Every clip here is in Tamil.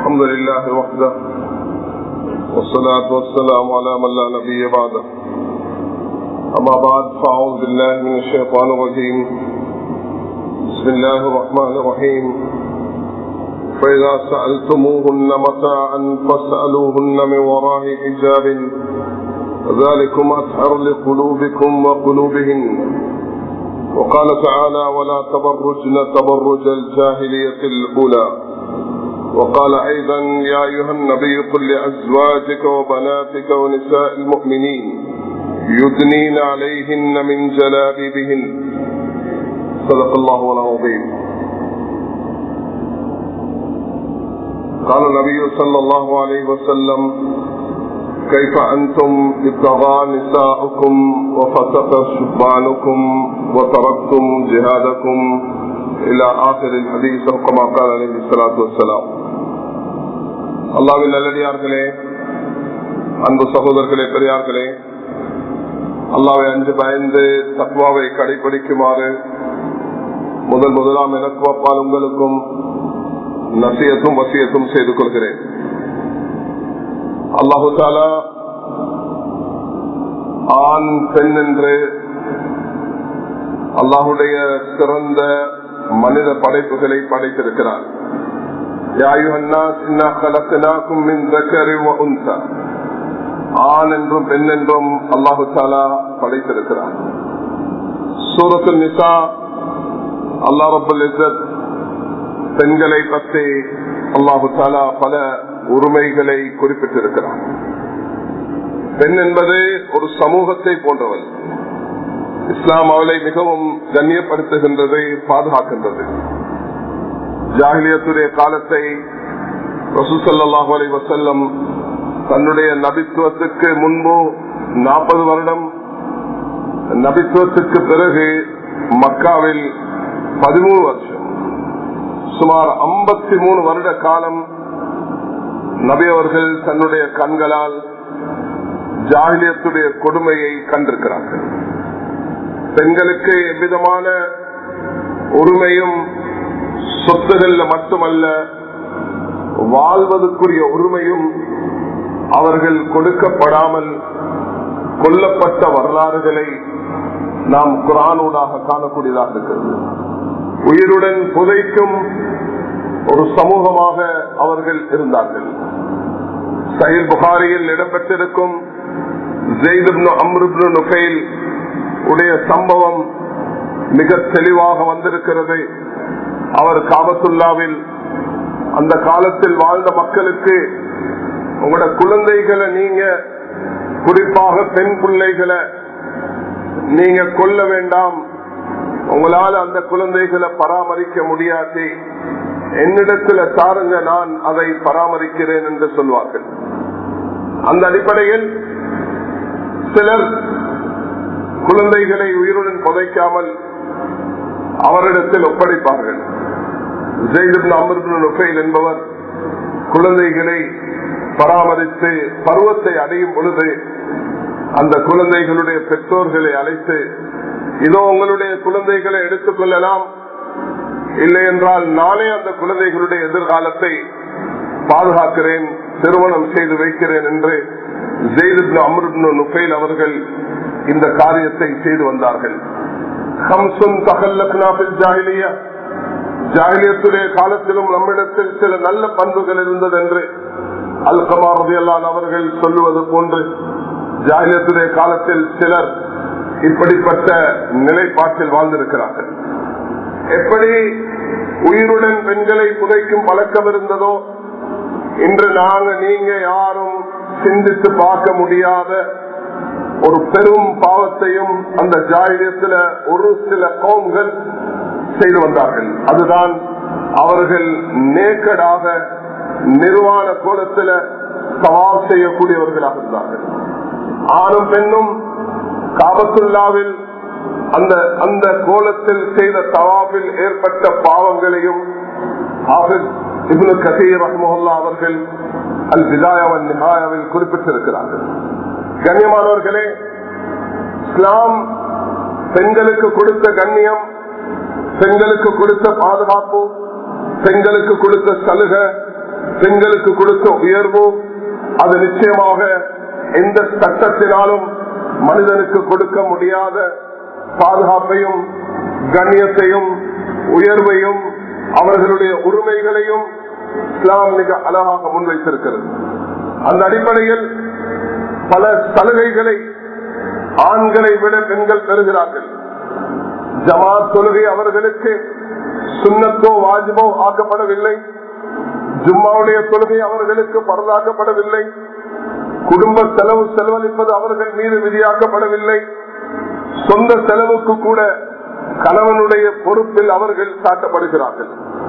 الحمد لله وحده والصلاة والسلام على من لا نبي بعده أما بعد فأعوذ بالله من الشيطان الرجيم بسم الله الرحمن الرحيم فإذا سألتموهن متاعا فاسألوهن من وراء حجاب ذلكم أطهر لقلوبكم وقلوبهن وقال تعالى ولا تبرجن تبرج الجاهلية الأولى وقال أيضا يا أيها النبي قل لأزواجك وبناتك ونساء المؤمنين يدنين عليهن من جلابيبهن صدق الله العظيم قال النبي صلى الله عليه وسلم كيف أنتم ابتغى نساؤكم وفتق شبانكم وتركتم جهادكم إلى آخر الحديث كما قال عليه الصلاة والسلام அல்லாவின் நல்லடியார்களே அன்பு சகோதரர்களே பெரியார்களே அல்லாவை அஞ்சு பயந்து தத்வாவை கடைபிடிக்குமாறு முதல் முதலாம் எனக்கு அப்பால் உங்களுக்கும் நசியத்தும் வசியத்தும் செய்து கொள்கிறேன் அல்லாஹு தாலா ஆண் பெண் என்று அல்லாஹுடைய சிறந்த மனித படைப்புகளை படைத்திருக்கிறார் ஆண் என்றும் பெண் என்றும் அல்லாஹு தாலா படைத்திருக்கிறார் சூரத்து நிசா அல்லா ரபுல் இசத் பெண்களை பற்றி அல்லாஹு தாலா பல உரிமைகளை குறிப்பிட்டிருக்கிறார் பெண் என்பது ஒரு சமூகத்தை போன்றவள் இஸ்லாம் அவளை மிகவும் கண்ணியப்படுத்துகின்றது பாதுகாக்கின்றது ஜாகிலியத்துடைய காலத்தை ரசூசல்லாஹு அலை வசல்லம் தன்னுடைய நபித்துவத்துக்கு முன்பு நாற்பது வருடம் நபித்துவத்துக்கு பிறகு மக்காவில் பதிமூணு வருஷம் சுமார் ஐம்பத்தி மூணு வருட காலம் நபி அவர்கள் தன்னுடைய கண்களால் ஜாகிலியத்துடைய கொடுமையை கண்டிருக்கிறார்கள் பெண்களுக்கு எவ்விதமான உரிமையும் சொத்துகள்ல மட்டுமல்ல வாழ்வதற்குரிய உரிமையும் அவர்கள் கொடுக்கப்படாமல் கொல்லப்பட்ட வரலாறுகளை நாம் குரானூடாக காணக்கூடியதாக இருக்கிறது உயிருடன் புதைக்கும் ஒரு சமூகமாக அவர்கள் இருந்தார்கள் சஹில் புகாரியில் இடம்பெற்றிருக்கும் நுஃபைல் உடைய சம்பவம் மிக தெளிவாக வந்திருக்கிறது அவர் காபத்துல்லாவில் அந்த காலத்தில் வாழ்ந்த மக்களுக்கு உங்களோட குழந்தைகளை நீங்க குறிப்பாக பெண் பிள்ளைகளை நீங்க கொல்ல வேண்டாம் உங்களால் அந்த குழந்தைகளை பராமரிக்க முடியாது என்னிடத்துல தாருங்க நான் அதை பராமரிக்கிறேன் என்று சொல்வார்கள் அந்த அடிப்படையில் சிலர் குழந்தைகளை உயிருடன் புதைக்காமல் அவரிடத்தில் ஒப்படைப்பார்கள் என்பவர் குழந்தைகளை பராமரித்து பருவத்தை அடையும் பொழுது அந்த குழந்தைகளுடைய பெற்றோர்களை அழைத்து இதோ உங்களுடைய குழந்தைகளை எடுத்துக் கொள்ளலாம் இல்லை என்றால் நானே அந்த குழந்தைகளுடைய எதிர்காலத்தை பாதுகாக்கிறேன் திருமணம் செய்து வைக்கிறேன் என்று ஜெயிது அமருப்னு நுஃபைல் அவர்கள் இந்த காரியத்தை செய்து வந்தார்கள் ஜாகிலியத்துடைய காலத்திலும் நம்மிடத்தில் சில நல்ல பண்புகள் இருந்தது என்று அல்கமாரதியல்லான் அவர்கள் சொல்லுவது போன்று ஜாகிலியத்துடைய காலத்தில் சிலர் இப்படிப்பட்ட நிலைப்பாட்டில் வாழ்ந்திருக்கிறார்கள் எப்படி உயிருடன் பெண்களை புதைக்கும் பழக்கம் இருந்ததோ இன்று நாங்க நீங்க யாரும் சிந்தித்து பார்க்க முடியாத ஒரு பெரும் பாவத்தையும் அந்த ஜாகிரியத்தில் ஒரு சில கோம்கள் செய்து வந்தார்கள் அதுதான் அவர்கள் நேக்கடாக நிர்வாண கோலத்தில் சவால் செய்யக்கூடியவர்களாக இருந்தார்கள் ஆணும் பெண்ணும் காபத்துல்லாவில் அந்த அந்த கோலத்தில் செய்த தவாபில் ஏற்பட்ட பாவங்களையும் இப்னு கசீர் ரஹ்மஹல்லா அவர்கள் அல் விதாயாவன் நிகாயாவில் குறிப்பிட்டிருக்கிறார்கள் கண்ணியமானவர்களே இஸ்லாம் பெண்களுக்கு கொடுத்த கண்ணியம் பெண்களுக்கு கொடுத்த பாதுகாப்பு பெண்களுக்கு கொடுத்த சலுகை பெண்களுக்கு கொடுத்த உயர்வு அது நிச்சயமாக எந்த சட்டத்தினாலும் மனிதனுக்கு கொடுக்க முடியாத பாதுகாப்பையும் கண்ணியத்தையும் உயர்வையும் அவர்களுடைய உரிமைகளையும் இஸ்லாம் மிக அழகாக முன்வைத்திருக்கிறது அந்த அடிப்படையில் பல சலுகைகளை ஆண்களை விட பெண்கள் பெறுகிறார்கள் ஜமாத் தொழுகை அவர்களுக்கு சுண்ணத்தோ வாஜிபோ ஆக்கப்படவில்லை ஜும்மாவுடைய தொழுகை அவர்களுக்கு பரதாக்கப்படவில்லை குடும்ப செலவு செலவழிப்பது அவர்கள் மீது விதியாக்கப்படவில்லை சொந்த செலவுக்கு கூட கணவனுடைய பொறுப்பில் அவர்கள் காட்டப்படுகிறார்கள்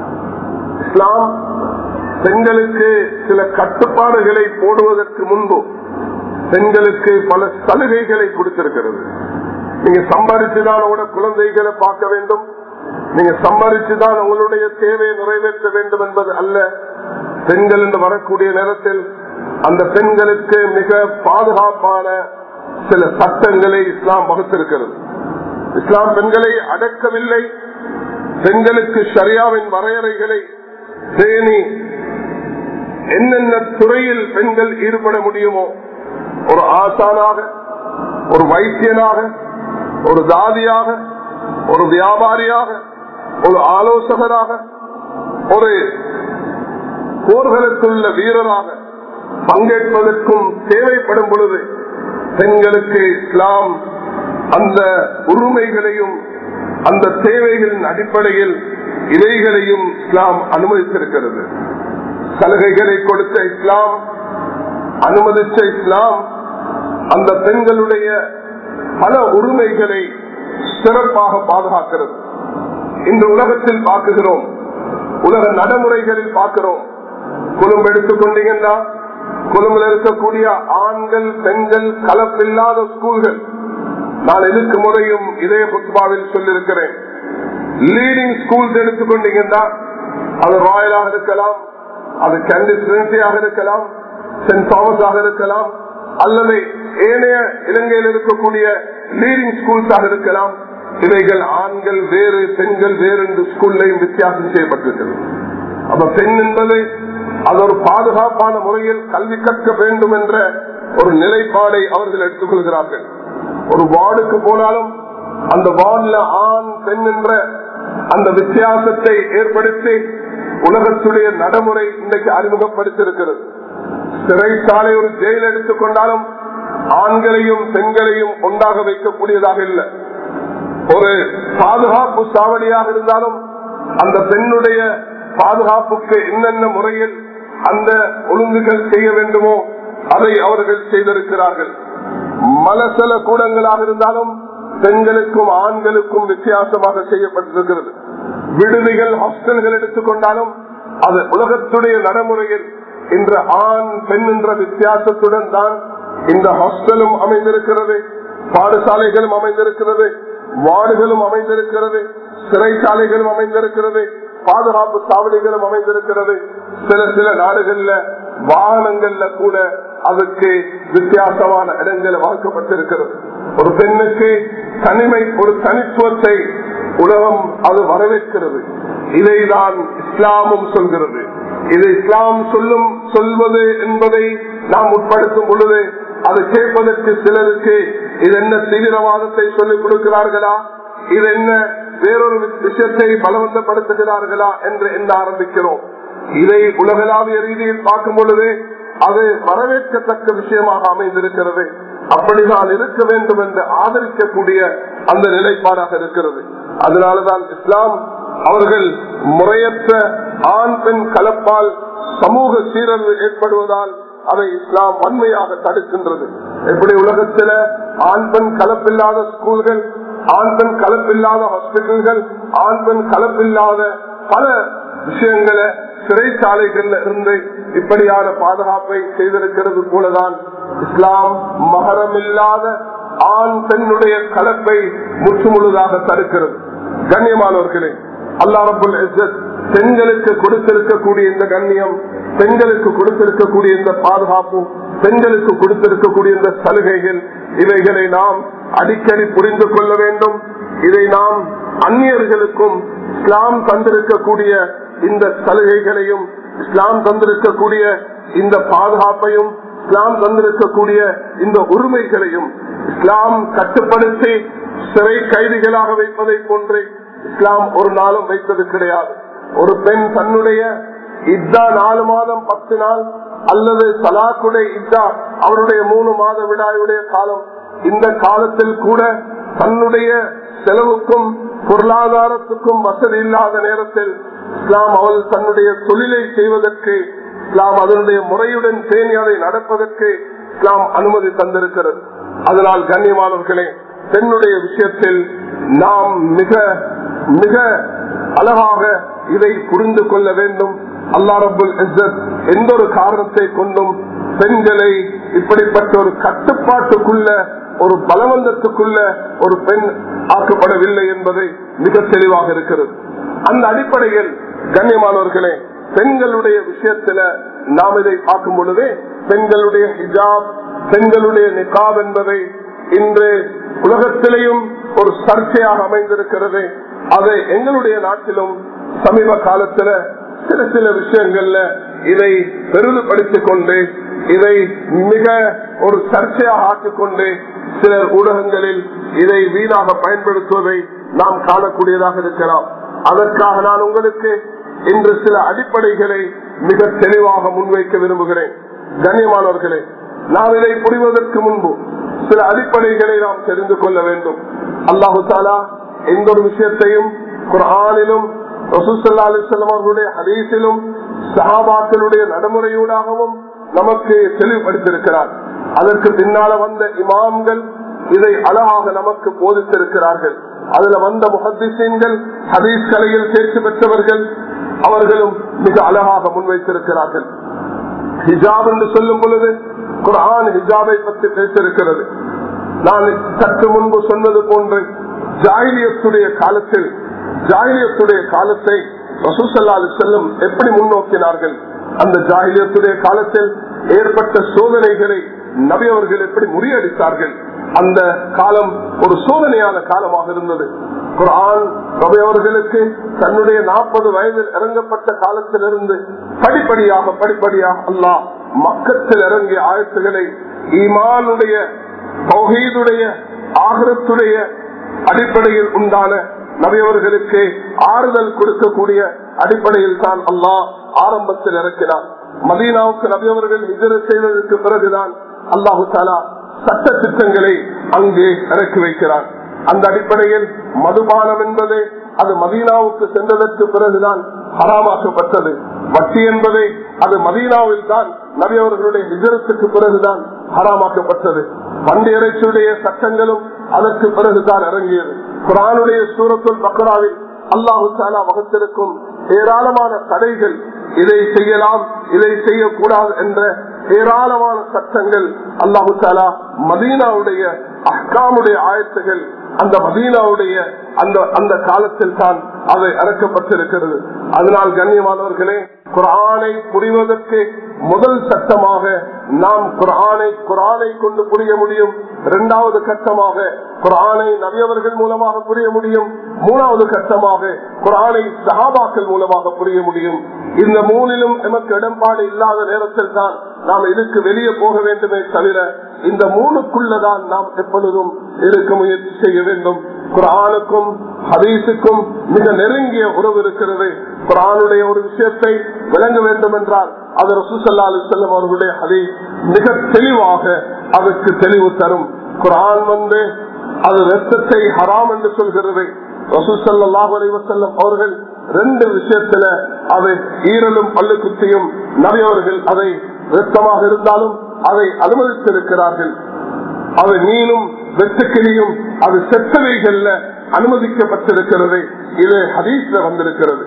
இஸ்லாம் பெண்களுக்கு சில கட்டுப்பாடுகளை போடுவதற்கு முன்பு பெண்களுக்கு பல சலுகைகளை கொடுத்திருக்கிறது நீங்க சம்பாதிச்சுதான் உங்களோட குழந்தைகளை பார்க்க வேண்டும் நீங்க சம்பாதிச்சுதான் உங்களுடைய தேவையை நிறைவேற்ற வேண்டும் என்பது அல்ல பெண்கள் என்று வரக்கூடிய நேரத்தில் அந்த பெண்களுக்கு மிக பாதுகாப்பான சில சட்டங்களை இஸ்லாம் வகுத்திருக்கிறது இஸ்லாம் பெண்களை அடக்கவில்லை பெண்களுக்கு ஷரியாவின் வரையறைகளை பேணி என்னென்ன துறையில் பெண்கள் ஈடுபட முடியுமோ ஒரு ஆசானாக ஒரு வைத்தியனாக ஒரு தாதியாக ஒரு வியாபாரியாக ஒரு ஆலோசகராக ஒரு போர்களுக்குள்ள வீரராக பங்கேற்பதற்கும் தேவைப்படும் பொழுது பெண்களுக்கு இஸ்லாம் அந்த உரிமைகளையும் அந்த தேவைகளின் அடிப்படையில் இவைகளையும் இஸ்லாம் அனுமதித்திருக்கிறது சலுகைகளை கொடுத்த இஸ்லாம் அனுமதிச்ச இஸ்லாம் அந்த பெண்களுடைய பல உரிமைகளை சிறப்பாக பாதுகாக்கிறது இன்று உலகத்தில் பார்க்குகிறோம் உலக நடைமுறைகளில் பார்க்கிறோம் குழும்பு எடுத்துக்கொண்டீங்கன்னா குழும்பில் இருக்கக்கூடிய ஆண்கள் பெண்கள் கலப்பில்லாத ஸ்கூல்கள் நான் எதுக்கு முறையும் இதே புத்பாவில் சொல்லியிருக்கிறேன் லீடிங் ஸ்கூல்ஸ் எடுத்துக்கொண்டீங்கன்னா அது ராயலாக இருக்கலாம் அது கேண்டிஸ்டாக இருக்கலாம் சென்ட் தாமஸாக இருக்கலாம் அல்லது ஏனைய இலங்கையில் இருக்கக்கூடிய லீடிங் ஸ்கூல்ஸாக இருக்கலாம் இவைகள் ஆண்கள் வேறு பெண்கள் வேறு என்று ஸ்கூல்லையும் வித்தியாசம் செய்யப்பட்டிருக்கிறது அப்ப பெண் என்பது அது ஒரு பாதுகாப்பான முறையில் கல்வி கற்க வேண்டும் என்ற ஒரு நிலைப்பாடை அவர்கள் எடுத்துக்கொள்கிறார்கள் ஒரு வார்டுக்கு போனாலும் அந்த வார்டுல ஆண் பெண் என்ற அந்த வித்தியாசத்தை ஏற்படுத்தி உலகத்துடைய நடைமுறை இன்றைக்கு அறிமுகப்படுத்தியிருக்கிறது சிறைச்சாலை ஒரு ஜெயில் எடுத்துக்கொண்டாலும் ஆண்களையும் பெண்களையும் ஒன்றாக வைக்கக்கூடியதாக இல்லை ஒரு பாதுகாப்பு சாவடியாக இருந்தாலும் அந்த பெண்ணுடைய பாதுகாப்புக்கு என்னென்ன முறையில் அந்த ஒழுங்குகள் செய்ய வேண்டுமோ அதை அவர்கள் செய்திருக்கிறார்கள் மலசல கூடங்களாக இருந்தாலும் பெண்களுக்கும் ஆண்களுக்கும் வித்தியாசமாக செய்யப்பட்டிருக்கிறது விடுதிகள் ஹாஸ்டல்கள் எடுத்துக்கொண்டாலும் அது உலகத்துடைய நடைமுறையில் இன்று ஆண் பெண் என்ற வித்தியாசத்துடன் தான் இந்த ஹாஸ்டலும் அமைந்திருக்கிறது பாடசாலைகளும் அமைந்திருக்கிறது வார்டுகளும் அமைந்திருக்கிறது சிறைச்சாலைகளும் அமைந்திருக்கிறது பாதுகாப்பு சாவடிகளும் அமைந்திருக்கிறது சில சில நாடுகள்ல வாகனங்கள்ல கூட அதுக்கு வித்தியாசமான இடங்கள் வகுக்கப்பட்டிருக்கிறது ஒரு பெண்ணுக்கு தனிமை ஒரு தனித்துவத்தை உலகம் அது வரவேற்கிறது இதைதான் இஸ்லாமும் சொல்கிறது இது இஸ்லாம் சொல்லும் சொல்வது என்பதை நாம் உட்படுத்தும் பொழுது அது கேட்பதற்கு சிலருக்கு இது என்ன தீவிரவாதத்தை சொல்லிக் கொடுக்கிறார்களா இது என்ன வேறொரு விஷயத்தை பலவந்தப்படுத்துகிறார்களா என்று எண்ண ஆரம்பிக்கிறோம் இதை உலகளாவிய ரீதியில் பார்க்கும் பொழுது அது வரவேற்கத்தக்க விஷயமாக அமைந்திருக்கிறது அப்படிதான் இருக்க வேண்டும் என்று ஆதரிக்கக்கூடிய அந்த நிலைப்பாடாக இருக்கிறது அதனாலதான் இஸ்லாம் அவர்கள் முறையற்ற ஆண் பெண் கலப்பால் சமூக சீரழிவு ஏற்படுவதால் அதை இஸ்லாம் வன்மையாக தடுக்கின்றது எப்படி உலகத்தில ஆண் பெண் கலப்பில்லாத ஸ்கூல்கள் ஆண் பெண் கலப்பில்லாத ஹாஸ்பிட்டல்கள் ஆண் பெண் கலப்பில்லாத பல விஷயங்களை சிறைச்சாலைகள்ல இருந்து இப்படியான பாதுகாப்பை செய்திருக்கிறது போலதான் இஸ்லாம் மகரமில்லாத ஆண் பெண்ணுடைய கலப்பை முற்றுமுழுதாக தடுக்கிறது கண்ணியமானவர்களே அல்லா ரபுல் பெண்களுக்கு கொடுத்திருக்கக்கூடிய இந்த கண்ணியம் பெண்களுக்கு கொடுத்திருக்கக்கூடிய இந்த பாதுகாப்பு பெண்களுக்கு கொடுத்திருக்கக்கூடிய இந்த சலுகைகள் இவைகளை நாம் அடிக்கடி புரிந்து கொள்ள வேண்டும் இதை நாம் அந்நியர்களுக்கும் இஸ்லாம் தந்திருக்கக்கூடிய இந்த சலுகைகளையும் இஸ்லாம் தந்திருக்கக்கூடிய இந்த பாதுகாப்பையும் இஸ்லாம் தந்திருக்கக்கூடிய இந்த உரிமைகளையும் இஸ்லாம் கட்டுப்படுத்தி சிறை கைதிகளாக வைப்பதை போன்று இஸ்லாம் ஒரு நாளும் வைத்தது கிடையாது ஒரு பெண் தன்னுடைய இத்தா நாலு மாதம் பத்து நாள் அல்லது சலாக்குடைய இத்தா அவருடைய மூணு மாத விடாயுடைய காலம் இந்த காலத்தில் கூட தன்னுடைய செலவுக்கும் பொருளாதாரத்துக்கும் வசதி இல்லாத நேரத்தில் இஸ்லாம் அவள் தன்னுடைய தொழிலை செய்வதற்கு இஸ்லாம் அதனுடைய முறையுடன் பேணி அதை நடப்பதற்கு இஸ்லாம் அனுமதி தந்திருக்கிறது அதனால் கண்ணியமானவர்களே பெண்ணுடைய விஷயத்தில் நாம் மிக மிக அழகாக இதை புரிந்து கொள்ள வேண்டும் அல்லா ரபுல் இஸ்ஸத் எந்த ஒரு காரணத்தை கொண்டும் பெண்களை இப்படிப்பட்ட ஒரு கட்டுப்பாட்டுக்குள்ள ஒரு பலவந்தத்துக்குள்ள ஒரு பெண் ஆக்கப்படவில்லை என்பதை மிக தெளிவாக இருக்கிறது அந்த அடிப்படையில் கண்ணியமானவர்களே பெண்களுடைய விஷயத்துல நாம் இதை பார்க்கும் பொழுது பெண்களுடைய ஹிஜாப் பெண்களுடைய நிகாப் என்பதை இன்று உலகத்திலேயும் ஒரு சர்ச்சையாக அமைந்திருக்கிறது அதை எங்களுடைய நாட்டிலும் சமீப காலத்துல சில சில விஷயங்கள்ல இதை பெரிதுபடுத்திக் கொண்டு இதை மிக ஒரு சர்ச்சையாக ஆக்கிக்கொண்டு சிலர் ஊடகங்களில் இதை வீணாக பயன்படுத்துவதை நாம் காணக்கூடியதாக இருக்கலாம் அதற்காக நான் உங்களுக்கு இன்று சில அடிப்படைகளை மிக தெளிவாக முன்வைக்க விரும்புகிறேன் கண்ணியமானவர்களே நாம் இதை புரிவதற்கு முன்பு சில அடிப்படைகளை நாம் தெரிந்து கொள்ள வேண்டும் அல்லாஹு தாலா எந்த ஒரு விஷயத்தையும் குரானிலும் ரசூசல்லா அலிசல்லம் அவர்களுடைய ஹதீஸிலும் சஹாபாக்களுடைய நடைமுறையூடாகவும் நமக்கு தெளிவுபடுத்திருக்கிறார் அதற்கு பின்னால வந்த இமாம்கள் இதை அழகாக நமக்கு போதித்திருக்கிறார்கள் அதுல வந்த முகத்திசீன்கள் ஹதீஸ் கலையில் தேர்ச்சி பெற்றவர்கள் அவர்களும் மிக அழகாக முன்வைத்திருக்கிறார்கள் ஹிஜாப் என்று சொல்லும் பொழுது குரான் ஹிஜாபை பற்றி பேசியிருக்கிறது நான் சற்று முன்பு சொன்னது போன்று ஜாயிலியத்துடைய காலத்தில் ஜாயிலியத்துடைய காலத்தை ரசூசல்லாது செல்லும் எப்படி முன்னோக்கினார்கள் அந்த ஜாகிலியத்துடைய காலத்தில் ஏற்பட்ட சோதனைகளை நபி அவர்கள் எப்படி முறியடித்தார்கள் அந்த காலம் ஒரு சோதனையான காலமாக இருந்தது குரான் நபி அவர்களுக்கு தன்னுடைய நாற்பது வயதில் இறங்கப்பட்ட காலத்திலிருந்து படிப்படியாக படிப்படியாக அல்லாஹ் மக்கத்தில் இறங்கிய ஆயத்துகளை ஈமானுடைய தௌஹீதுடைய ஆகரத்துடைய அடிப்படையில் உண்டான நபியவர்களுக்கு ஆறுதல் கொடுக்கக்கூடிய அடிப்படையில் தான் அல்லாஹ் ஆரம்பத்தில் இறக்கினார் மதீனாவுக்கு நபியவர்கள் இதர செய்வதற்கு பிறகுதான் அல்லாஹு தாலா சட்ட திட்டங்களை அங்கே இறக்கி வைக்கிறார் அந்த அடிப்படையில் மதுபானம் என்பது அது மதீனாவுக்கு சென்றதற்கு பிறகுதான் ஹராமாக்கப்பட்டது வட்டி என்பதை அது மதீனாவில் தான் நபியவர்களுடைய ஹிஜரத்துக்கு பிறகுதான் ஹராமாக்கப்பட்டது பண்டி இறைச்சியுடைய சட்டங்களும் அதற்கு பிறகுதான் இறங்கியது குரானுடைய சூரத்துல் பக்ராவில் அல்லாஹு தாலா வகுத்திருக்கும் ஏராளமான தடைகள் இதை செய்யலாம் இதை செய்யக்கூடாது என்ற ஏராளமான சட்டங்கள் அல்லாஹு தாலா மதீனாவுடைய அஹ்காமுடைய ஆயத்துகள் அந்த மதீனாவுடைய அந்த அந்த காலத்தில் தான் அது இறக்கப்பட்டிருக்கிறது அதனால் கண்ணியமானவர்களே குரானை புரிவதற்கு முதல் சட்டமாக நாம் குரானை குரானை கொண்டு புரிய முடியும் இரண்டாவது கட்டமாக குரானை நவியவர்கள் மூலமாக புரிய முடியும் மூணாவது கட்டமாக குரானை சஹாபாக்கள் மூலமாக புரிய முடியும் இந்த மூணிலும் எமக்கு இடம்பாடு இல்லாத நேரத்தில் தான் நாம் இதுக்கு வெளியே போக வேண்டுமே தவிர இந்த மூணுக்குள்ளதான் நாம் எப்பொழுதும் இருக்க முயற்சி செய்ய வேண்டும் குரானுக்கும் ஹதீஸுக்கும் மிக நெருங்கிய உறவு இருக்கிறது குரானுடைய ஒரு விஷயத்தை விளங்க வேண்டும் என்றால் அது ரசூசல்லா அலி செல்லம் அவர்களுடைய ஹதீஸ் மிக தெளிவாக அதற்கு தெளிவு தரும் குரான் வந்து அது ரத்தத்தை ஹராம் என்று சொல்கிறது ரசூசல்லாஹ் அலைவசல்லம் அவர்கள் ரெண்டு விஷயத்துல அதை ஈரலும் பல்லு குத்தியும் நபியவர்கள் அதை ரத்தமாக இருந்தாலும் அதை அனுமதித்திருக்கிறார்கள் அது மீனும் வெட்டுக்கிளியும் அது செத்தவைகள்ல அனுமதிக்கப்பட்டிருக்கிறது இது ஹதீஸ்ல வந்திருக்கிறது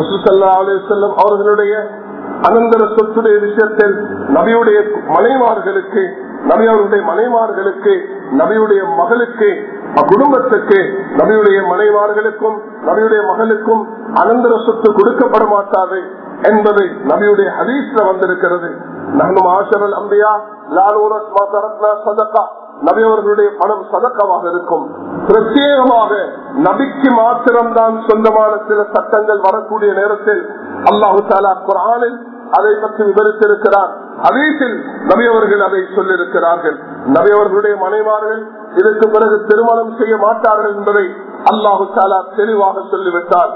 செல்லம் அவர்களுடைய அனந்தர சொத்துடைய விஷயத்தில் நபியுடைய மனைமார்களுக்கு நபி அவருடைய மனைமார்களுக்கு நபியுடைய மகளுக்கு குடும்பத்துக்கு நபியுடைய மனைவார்களுக்கும் நபியுடைய மகளுக்கும் அனந்தர சொத்து கொடுக்கப்பட மாட்டாது என்பது நபியுடைய ஹதீஸ்ல வந்திருக்கிறது நானும் ஆசரல் அம்பியா லாலூரத் மாசரத்னா சதக்கா நபி அவர்களுடைய பணம் சதக்கமாக இருக்கும் பிரத்யேகமாக நபிக்கு மாத்திரம்தான் சொந்தமான சில சட்டங்கள் வரக்கூடிய நேரத்தில் அல்லாஹு தாலா குரானில் அதை பற்றி விவரித்திருக்கிறார் அதீசில் நபியவர்கள் அதை சொல்லியிருக்கிறார்கள் நபியவர்களுடைய மனைவார்கள் இதற்கு பிறகு திருமணம் செய்ய மாட்டார்கள் என்பதை அல்லாஹு தாலா தெளிவாக சொல்லிவிட்டார்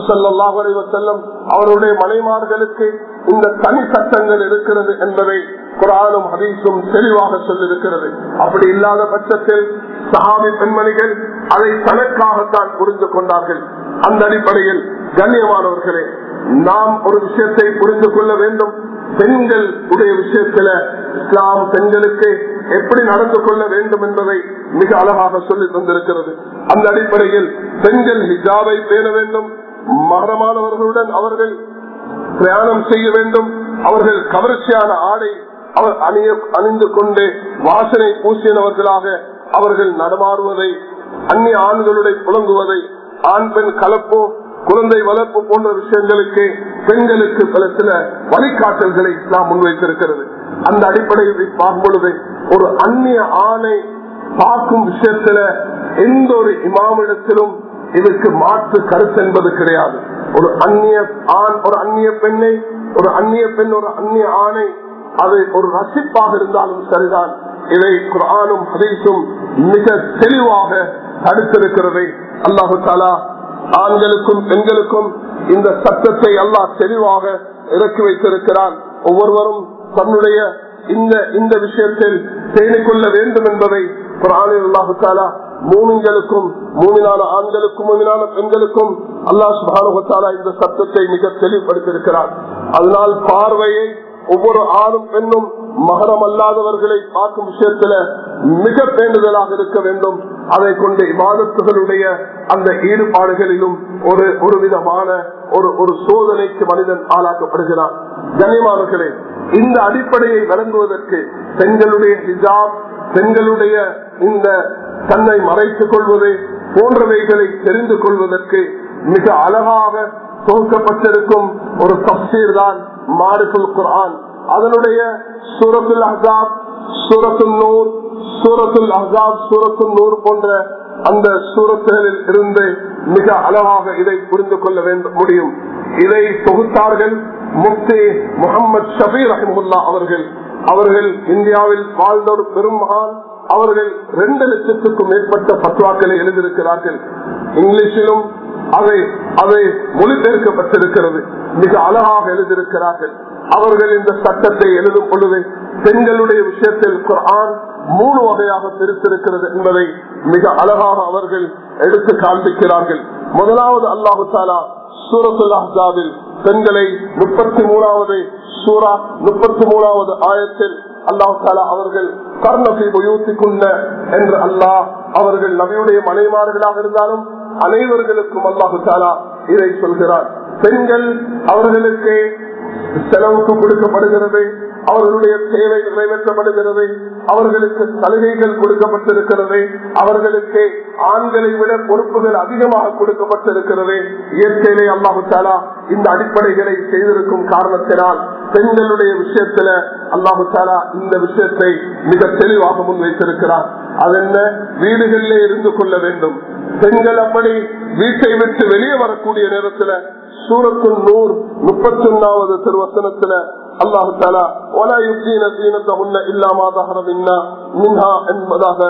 செல்லும் அவருடைய மனைமார்களுக்கு இந்த தனி சட்டங்கள் இருக்கிறது என்பதை குரானும் ஹதீஸும் தெளிவாக சொல்லியிருக்கிறது அப்படி இல்லாத பட்சத்தில் சஹாபி பெண்மணிகள் அதை தனக்காகத்தான் புரிந்து கொண்டார்கள் அந்த அடிப்படையில் கண்ணியமானவர்களே நாம் ஒரு விஷயத்தை புரிந்து கொள்ள வேண்டும் பெண்கள் உடைய விஷயத்துல இஸ்லாம் பெண்களுக்கு எப்படி நடந்து கொள்ள வேண்டும் என்பதை மிக அழகாக சொல்லி தந்திருக்கிறது அந்த அடிப்படையில் பெண்கள் ஹிஜாபை பேண வேண்டும் மகரமானவர்களுடன் அவர்கள் பிரயாணம் செய்ய வேண்டும் அவர்கள் கவர்ச்சியான ஆடை அவர் அணிய அணிந்து கொண்டு வாசனை பூசினவர்களாக அவர்கள் நடமாறுவதை அந்நிய ஆண்களுடைய புலங்குவதை ஆண் பெண் கலப்போ குழந்தை வளர்ப்பு போன்ற விஷயங்களுக்கு பெண்களுக்கு சில சில வழிகாட்டல்களை இஸ்லாம் முன்வைத்திருக்கிறது அந்த அடிப்படையில் பார்க்கும் பொழுது ஒரு அந்நிய ஆணை பார்க்கும் விஷயத்துல எந்த ஒரு இமாமிடத்திலும் இதற்கு மாற்று கருத்து என்பது கிடையாது ஒரு அந்நிய ஆண் ஒரு அந்நிய பெண்ணை ஒரு அந்நிய பெண் ஒரு அந்நிய ஆணை அது ஒரு ரசிப்பாக இருந்தாலும் சரிதான் இதை குரானும் ஹதீஸும் மிக தெளிவாக தடுத்திருக்கிறதை அல்லாஹு தாலா ஆண்களுக்கும் பெண்களுக்கும் இந்த சட்டத்தை அல்லாஹ் தெளிவாக இறக்கி வைத்திருக்கிறான் ஒவ்வொருவரும் தன்னுடைய இந்த இந்த விஷயத்தில் பேணிக்கொள்ள வேண்டும் என்பதை குரானில் அல்லாஹு தாலா மூமின்களுக்கும் மூமினான ஆண்களுக்கும் மூமினான பெண்களுக்கும் அல்லாஹ் சுபானுகத்தாலா இந்த சட்டத்தை மிக தெளிவுபடுத்தியிருக்கிறார் அதனால் பார்வையை ஒவ்வொரு ஆணும் பெண்ணும் மகரம் அல்லாதவர்களை பார்க்கும் விஷயத்துல மிக பேண்டுதலாக இருக்க வேண்டும் அதை கொண்டு இபாதத்துகளுடைய அந்த ஈடுபாடுகளிலும் ஒரு ஒரு விதமான ஒரு ஒரு சோதனைக்கு மனிதன் ஆளாக்கப்படுகிறான் கனிமானர்களே இந்த அடிப்படையை வழங்குவதற்கு பெண்களுடைய ஹிஜாப் பெண்களுடைய இந்த தன்னை மறைத்துக் கொள்வது போன்றவைகளை தெரிந்து கொள்வதற்கு மிக அழகாக தொகுக்கப்பட்டிருக்கும் ஒரு தப்சீர் தான் மாரிஃபுல் குரான் அதனுடைய சூரத்துல் அஹாப் சூரத்துல் நூர் சூரத்துல் அஹாப் சூரத்துல் நூர் போன்ற அந்த சூரத்துகளில் இருந்து மிக அழகாக இதை புரிந்து கொள்ள வேண்டும் முடியும் இதை தொகுத்தார்கள் முப்தி முகமது ஷபீர் ரஹிமுல்லா அவர்கள் அவர்கள் இந்தியாவில் வாழ்ந்த ஒரு பெரும் மகான் அவர்கள் ரெண்டு லட்சத்துக்கும் மேற்பட்ட பத்வாக்களை எழுதியிருக்கிறார்கள் இங்கிலீஷிலும் அதை அதை மொழிபெயர்க்கப்பட்டிருக்கிறது மிக அழகாக எழுதியிருக்கிறார்கள் அவர்கள் இந்த சட்டத்தை எழுதும் பொழுது பெண்களுடைய விஷயத்தில் குரான் மூணு வகையாக பிரித்திருக்கிறது என்பதை மிக அழகாக அவர்கள் எடுத்து காண்பிக்கிறார்கள் முதலாவது அல்லாஹு தாலா சூரத்துல் அஹாவில் பெண்களை முப்பத்தி மூணாவது சூரா முப்பத்தி மூணாவது ஆயத்தில் அல்லாஹு தாலா அவர்கள் கர்ணத்தை உயர்த்திக்குள்ள என்று அல்லாஹ் அவர்கள் நபியுடைய மனைமார்களாக இருந்தாலும் அனைவர்களுக்கும் அல்லாஹு தாலா இதை சொல்கிறார் பெண்கள் அவர்களுக்கு செலவுக்கு கொடுக்கப்படுகிறது அவர்களுடைய தேவை நிறைவேற்றப்படுகிறது அவர்களுக்கு சலுகைகள் கொடுக்கப்பட்டிருக்கிறது அவர்களுக்கு ஆண்களை விட பொறுப்புகள் அதிகமாக கொடுக்கப்பட்டிருக்கிறது இயற்கையிலே அல்லாஹு தாலா இந்த அடிப்படைகளை செய்திருக்கும் காரணத்தினால் பெண்களுடைய விஷயத்துல அல்லாஹு தாலா இந்த விஷயத்தை மிக தெளிவாக முன்வைத்திருக்கிறார் அதென்ன வீடுகளிலே இருந்து கொள்ள வேண்டும் பெண்கள் அப்படி வீட்டை விட்டு வெளியே வரக்கூடிய நேரத்துல சூரத்து நூறு முப்பத்தி ஒன்னாவது திருவசனத்துல அல்லாஹு தாலா ஒலா யுக்தீன சீனத்தகுன்ன இல்லாமா தகரமின்னா மின்ஹா என்பதாக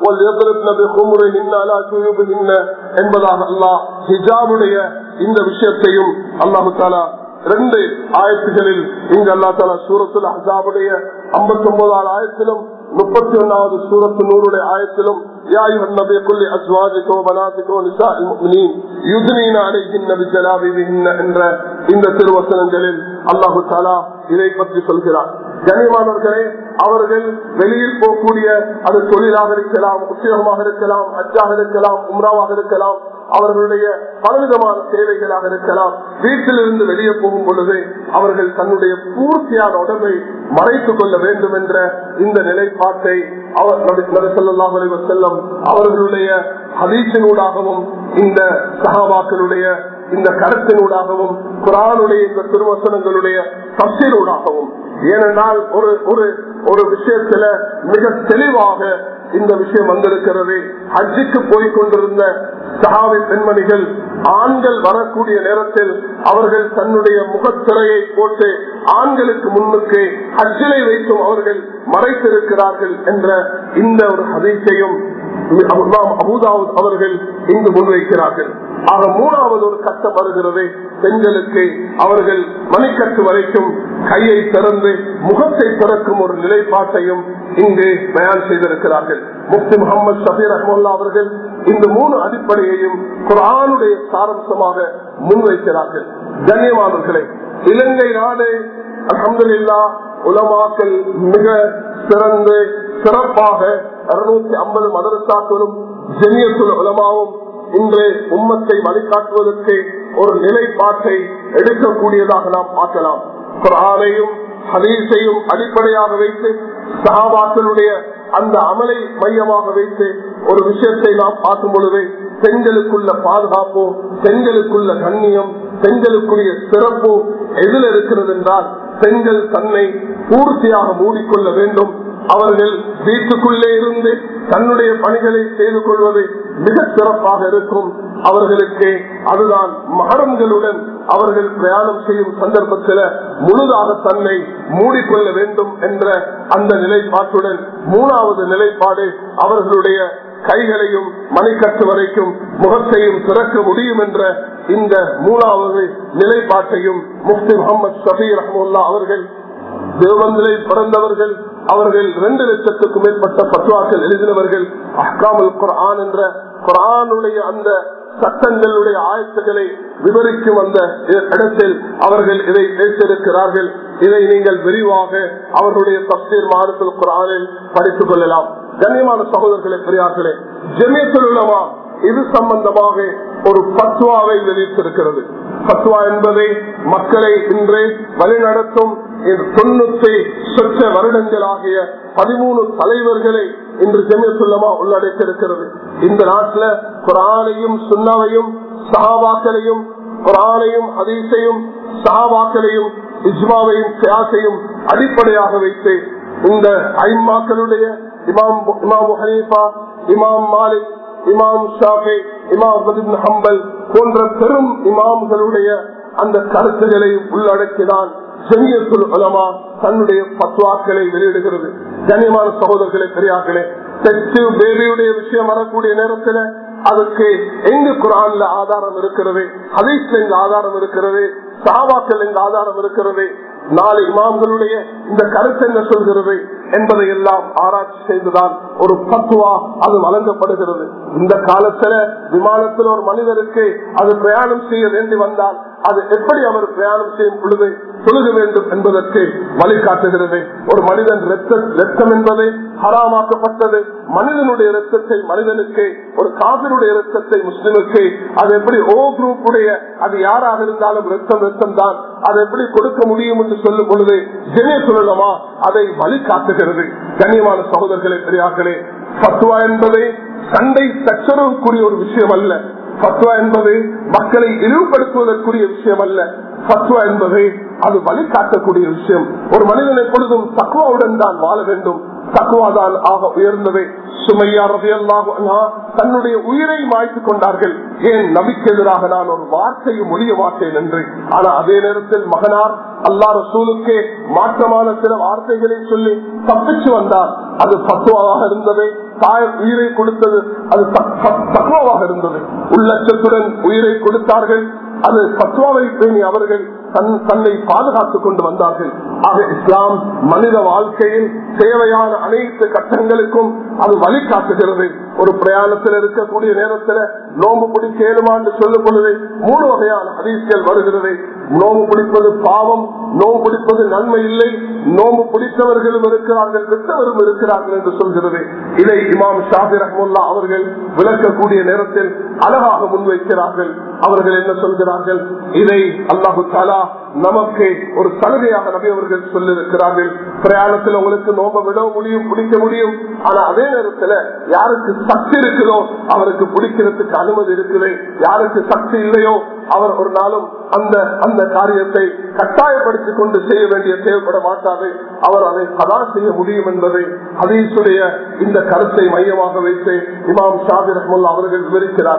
என்பதாக அல்லாஹ் ஹிஜாபுடைய இந்த விஷயத்தையும் அல்லாஹு தாலா ரெண்டு ஆயத்துகளில் இங்கு அல்லா தாலா சூரத்துல ஹசாபுடைய ஐம்பத்தி ஒன்பதாவது ஆயத்திலும் முப்பத்தி ஒன்னாவது சூரத்து நூறுடைய ஆயத்திலும் يا أيها النبي قل لأزواجك وبناتك ونساء المؤمنين يدنين عليهن بجلابيبهن என்ற இந்த திருவசனங்களில் அல்லாஹு தாலா இதை பற்றி சொல்கிறார் கனிமானவர்களே அவர்கள் வெளியில் போகக்கூடிய அது தொழிலாக இருக்கலாம் உத்தியோகமாக இருக்கலாம் அச்சாக இருக்கலாம் உம்ராவாக இருக்கலாம் அவர்களுடைய பலவிதமான சேவைகளாக இருக்கலாம் வீட்டிலிருந்து வெளியே போகும் பொழுது அவர்கள் தன்னுடைய பூர்த்தியான உடம்பை மறைத்துக் கொள்ள வேண்டும் என்ற இந்த நிலைப்பாட்டை அவர் செல்லம் அவர்களுடைய ஹதீசினூடாகவும் இந்த சகாபாக்களுடைய இந்த கருத்தினூடாகவும் குரானுடைய இந்த திருவசனங்களுடைய தப்சீனூடாகவும் ஏனென்றால் ஒரு ஒரு ஒரு விஷயத்துல மிக தெளிவாக இந்த விஷயம் வந்திருக்கிறது ஹஜ்ஜுக்கு போய் கொண்டிருந்த சஹாபி பெண்மணிகள் ஆண்கள் வரக்கூடிய நேரத்தில் அவர்கள் தன்னுடைய முகத்திரையை போட்டு ஆண்களுக்கு முன்னுக்கு அச்சிலை வைத்தும் அவர்கள் மறைத்திருக்கிறார்கள் என்ற இந்த ஒரு ஹதீஸையும் அபுதாவுத் அவர்கள் இங்கு முன்வைக்கிறார்கள் ஆக மூணாவது ஒரு கட்டம் வருகிறது பெண்களுக்கு அவர்கள் மணிக்கட்டு வரைக்கும் கையை திறந்து முகத்தை திறக்கும் ஒரு நிலைப்பாட்டையும் இங்கு பயன் செய்திருக்கிறார்கள் முப்தி முகமது ஷபீர் அஹமுல்லா அவர்கள் இந்த மூணு அடிப்படையையும் குரானுடைய சாரம்சமாக முன்வைக்கிறார்கள் கண்ணியமானவர்களே இலங்கை நாடு அலமதுல்லா உலமாக்கல் மிக சிறந்து சிறப்பாக இருநூத்தி ஐம்பது மதரசாக்களும் ஜெனியத்துல் உலமாவும் இன்று உம்மத்தை வழிகாட்டுவதற்கு ஒரு நிலைப்பாட்டை எடுக்கக்கூடியதாக நாம் பார்க்கலாம் குரானையும் ஹதீஸையும் அடிப்படையாக வைத்து சகாபாக்களுடைய அந்த அமலை மையமாக வைத்து ஒரு விஷயத்தை நாம் பார்க்கும் பொழுது பெண்களுக்குள்ள பாதுகாப்பு பெண்களுக்குள்ள கண்ணியம் பெண்களுக்குரிய சிறப்பு எதில் இருக்கிறது என்றால் பெண்கள் தன்னை பூர்த்தியாக மூடிக்கொள்ள வேண்டும் அவர்கள் வீட்டுக்குள்ளே இருந்து தன்னுடைய பணிகளை செய்து கொள்வது மிக சிறப்பாக இருக்கும் அவர்களுக்கு அதுதான் மகரங்களுடன் அவர்கள் பிரயாணம் செய்யும் சந்தர்ப்பத்தில் முழுதாக தன்னை மூடிக்கொள்ள வேண்டும் என்ற அந்த நிலைப்பாட்டுடன் மூணாவது நிலைப்பாடு அவர்களுடைய கைகளையும் மணிக்கட்டு வரைக்கும் முகத்தையும் திறக்க முடியும் என்ற இந்த மூணாவது நிலைப்பாட்டையும் முஃப்தி முகமது ஷபீர் ரஹமுல்லா அவர்கள் தேவந்திலை பிறந்தவர்கள் அவர்கள் இரண்டு லட்சத்துக்கும் மேற்பட்ட பத்துவாக்கள் எழுதினவர்கள் அஹ்காமல் குரான் என்ற குரானுடைய அந்த சட்டங்களுடைய ஆயத்துக்களை விவரிக்கும் அந்த இடத்தில் அவர்கள் இதை பேசியிருக்கிறார்கள் இதை நீங்கள் விரிவாக அவர்களுடைய தப்சீர் மாறுதல் குரானில் படித்துக் கொள்ளலாம் கண்ணியமான சகோதரர்களே பெரியார்களே ஜெமியத்தில் உள்ளவா இது சம்பந்தமாக ஒரு பத்வாவை வெளியிட்டிருக்கிறது பத்வா என்பதை மக்களை இன்று வழிநடத்தும் தொண்ணூத்தி சொச்ச வருடங்கள் ஆகிய பதிமூணு தலைவர்களை இன்று ஜெமியத்துள்ளமா உள்ளடக்கியிருக்கிறது இந்த நாட்டில் குரானையும் சுண்ணாவையும் சஹாபாக்களையும் குரானையும் ஹதீஸையும் சஹாபாக்களையும் இஜ்மாவையும் சியாசையும் அடிப்படையாக வைத்து இந்த ஐம்மாக்களுடைய இமாம் இமாம் ஹனீஃபா இமாம் மாலிக் இமாம் ஷாஃபி இமாம் ஹம்பல் போன்ற பெரும் இமாம்களுடைய அந்த கருத்துக்களை உள்ளடக்கிதான் ஜெமியத்துல் உலமா தன்னுடைய பத்வாக்களை வெளியிடுகிறது கண்ணியமான சகோதரர்களே பெரியார்களே தெற்கு பேபியுடைய விஷயம் வரக்கூடிய நேரத்தில் அதுக்கு எங்கு குரான்ல ஆதாரம் இருக்கிறது ஹதீஸ்ல எங்க ஆதாரம் இருக்கிறது சாவாக்கள் எங்க ஆதாரம் இருக்கிறது நாலு இமாம்களுடைய இந்த கருத்து என்ன சொல்கிறது என்பதை எல்லாம் ஆராய்ச்சி செய்துதான் ஒரு பத்துவா அது வழங்கப்படுகிறது இந்த காலத்துல விமானத்தில் ஒரு மனிதருக்கு அது பிரயாணம் செய்ய வேண்டி வந்தால் அது எப்படி அவர் பிரயாணம் செய்யும் பொழுது தொழுக வேண்டும் என்பதற்கு வழிகாட்டுகிறது ஒரு மனிதன் ரத்தம் என்பது ஹராமாக்கப்பட்டது மனிதனுடைய ரத்தத்தை மனிதனுக்கு ஒரு காவினுடைய ரத்தத்தை முஸ்லிமுக்கு அது எப்படி ஓ குரூப் உடைய அது யாராக இருந்தாலும் ரத்தம் ரத்தம் தான் அதை எப்படி கொடுக்க முடியும் என்று சொல்லும் பொழுது ஜெனே சொல்லலாமா அதை வழிகாட்டுகிறது கண்ணியமான சகோதரர்களே பெரியார்களே பத்துவா என்பதை சண்டை சச்சரவுக்குரிய ஒரு விஷயம் அல்ல பத்வா என்பது மக்களை இழிவுபடுத்துவதற்குரிய விஷயம் அல்ல பத்வா என்பது அது வழிகாட்டக்கூடிய விஷயம் ஒரு மனிதன் எப்பொழுதும் தக்குவாவுடன் தான் வாழ வேண்டும் தக்குவாதான் ஆக உயர்ந்தது சுமையா ரவியல்லாக தன்னுடைய உயிரை மாய்த்து கொண்டார்கள் ஏன் நபிக்கு எதிராக நான் ஒரு வார்த்தையும் மொழிய மாட்டேன் என்று ஆனா அதே நேரத்தில் மகனார் அல்லா ரசூலுக்கே மாற்றமான சில வார்த்தைகளை சொல்லி தப்பிச்சு வந்தார் அது பத்துவாக இருந்தது தாய் உயிரை கொடுத்தது அது தக்குவாக இருந்தது உள்ளச்சத்துடன் உயிரை கொடுத்தார்கள் அது பத்வாவை பேணி அவர்கள் தன்னை பாதுகாத்துக் கொண்டு வந்தார்கள் ஆக இஸ்லாம் மனித வாழ்க்கையில் தேவையான அனைத்து கட்டங்களுக்கும் அது வழிகாட்டுகிறது ஒரு பிரயாணத்தில் இருக்கக்கூடிய நேரத்தில் நோம்பு பிடிக்க ஏழுமாண்டு சொல்லும் பொழுது மூணு வகையான ஹதீஸ்கள் வருகிறது நோம்பு பிடிப்பது பாவம் நோம்பு பிடிப்பது நன்மை இல்லை நோம்பு பிடித்தவர்களும் இருக்கிறார்கள் விட்டவரும் இருக்கிறார்கள் என்று சொல்கிறது இதை இமாம் ஷாபி ரஹமுல்லா அவர்கள் விளக்கக்கூடிய நேரத்தில் அழகாக முன்வைக்கிறார்கள் அவர்கள் என்ன சொல்கிறார்கள் இதை அல்லாஹு தாலா நமக்கு ஒரு சலுகையாக நபி அவர்கள் சொல்லிருக்கிறார்கள் பிரயாணத்தில் உங்களுக்கு நோம்ப விட முடியும் பிடிக்க முடியும் ஆனா அதே நேரத்தில் யாருக்கு சக்தி இருக்குதோ அவருக்கு பிடிக்கிறதுக்கு அனுமதி இருக்குது யாருக்கு சக்தி இல்லையோ அவர் ஒரு நாளும் அந்த அந்த காரியத்தை கட்டாயப்படுத்திக் கொண்டு செய்ய வேண்டிய தேவைப்பட மாட்டாது அவர் அதை கதா செய்ய முடியும் என்பதை ஹதீசுடைய இந்த கருத்தை மையமாக வைத்து இமாம் ஷாபி ரஹமுல்லா அவர்கள் விவரிக்கிறார்கள்